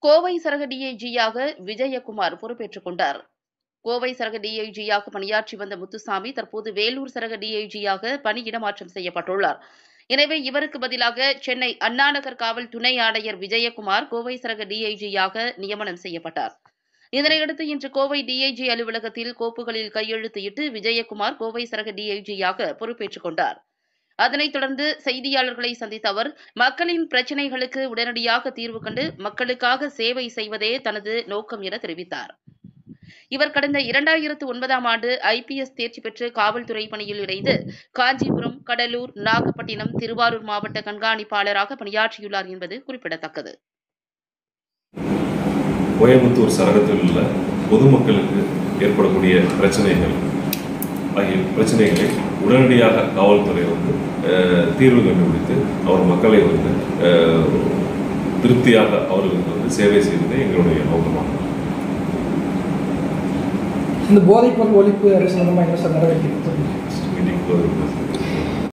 கோவை சரக டிஐஜியாக விஜயகுமார் பொறுப்பேற்றுக் கொண்டார் கோவை சரக டிஐஜியாக பணியாற்றி வந்த முத்துசாமி தற்போது வேலூர் சரக டிஐஜியாக பணியிடமாற்றம் செய்யப்பட்டுள்ளார் எனவே இவருக்கு பதிலாக சென்னை அண்ணாநகர் காவல் துணை ஆணையர் விஜயகுமார் கோவை சரக டிஐஜியாக நியமனம் செய்யப்பட்டார் இதனையடுத்து இன்று கோவை டிஐஜி அலுவலகத்தில் கோப்புகளில் கையெழுத்து இட்டு விஜயகுமார் கோவை சரக டிஐஜியாக பொறுப்பேற்றுக் கொண்டார் அதனைத் தொடர்ந்து செய்தியாளர்களை சந்தித்த அவர் மக்களின் பிரச்சினைகளுக்கு உடனடியாக தீர்வு கண்டு மக்களுக்காக சேவை செய்வதே தனது நோக்கம் என தெரிவித்தார் இவர் கடந்த இரண்டாயிரத்து ஒன்பதாம் ஆண்டு ஐபிஎஸ் தேர்ச்சி பெற்று காவல்துறை பணியில் இணைந்து காஞ்சிபுரம் கடலூர் நாகப்பட்டினம் திருவாரூர் மாவட்ட கண்காணிப்பாளராக பணியாற்றியுள்ளார் என்பது குறிப்பிடத்தக்கது கோயம்புத்தூர் சரகத்தில் உள்ள பொதுமக்களுக்கு ஏற்படக்கூடிய பிரச்சனைகள் ஆகிய பிரச்சனைகளை உடனடியாக காவல்துறை வந்து அஹ், தீர்வு கண்டுபிடித்து அவர் மக்களை வந்து அஹ், திருப்தியாக அவர்களுக்கு வந்து சேவை செய்வதே எங்களுடைய நோக்கமாகும் இந்த போதைப்பொருள் ஒழிப்பு அரசு மூலமாக என்ன சார் நடவடிக்கை எடுத்திருக்கீங்க? மீட்டிங்